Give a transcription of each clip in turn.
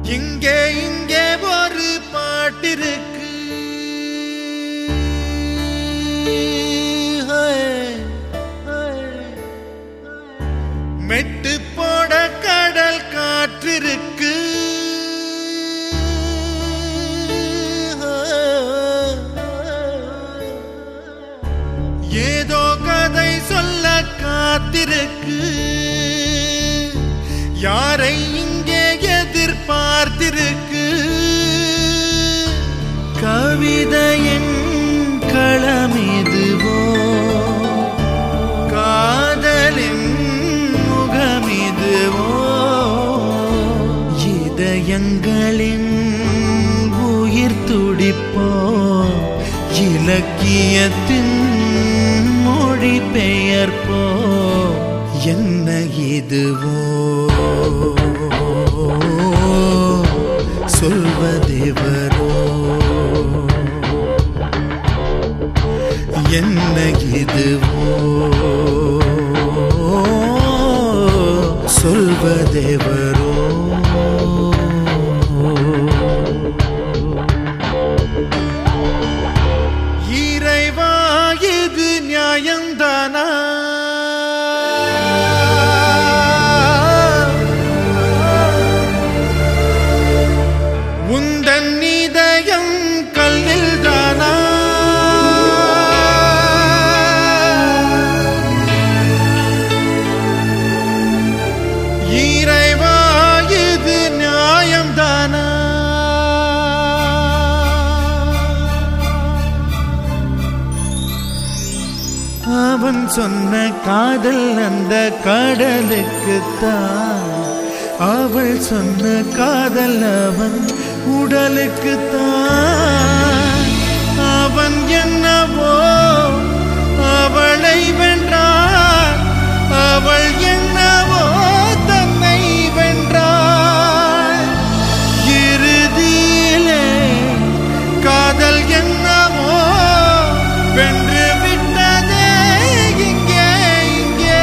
இங்கே இங்கே ஒரு பாட்டிருக்கு மெட்டு போட கடல் காற்றிருக்கு ஏதோ கதை சொல்ல காத்திருக்கு யாரை இங்கே எதிர்பார்த்திருக்கு கவிதையின் களமிதுவோ காதலின் முகமிதுவோ இதயங்களின் உயிர் துடிப்போ இலக்கியத்தின் மொழி பெயர்ப்போ என்ன இதுவோ சொல்வதேவரோ என்ன இதுவோ சொல்வதேவரோ இறைவா இது நியாயம்தானா உந்தன் இதயம் கல்லில் தானா இறைவா இது நியாயம்தானா அவன் சொன்ன காதல் அந்த கடலுக்குத்தான் அவள் சொன்ன காதல் அவன் உடலுக்குத்தான் அவன் என்னவோ அவளை வென்றான் அவள் என்னவோ தன்னை வென்றாள் இறுதியிலே காதல் என்னவோ வென்று விட்டதே இங்கே இங்கே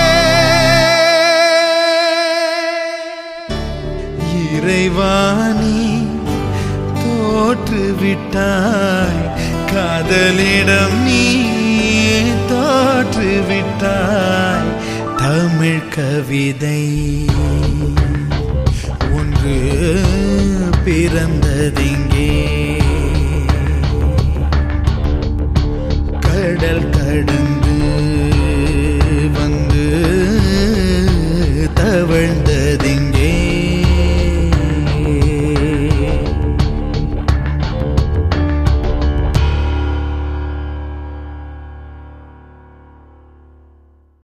இறைவாணி தோற்று விட்டாய் காதலிடம் நீ தோற்று விட்டாய் தமிழ் கவிதை ஒன்று பிறந்ததிங்க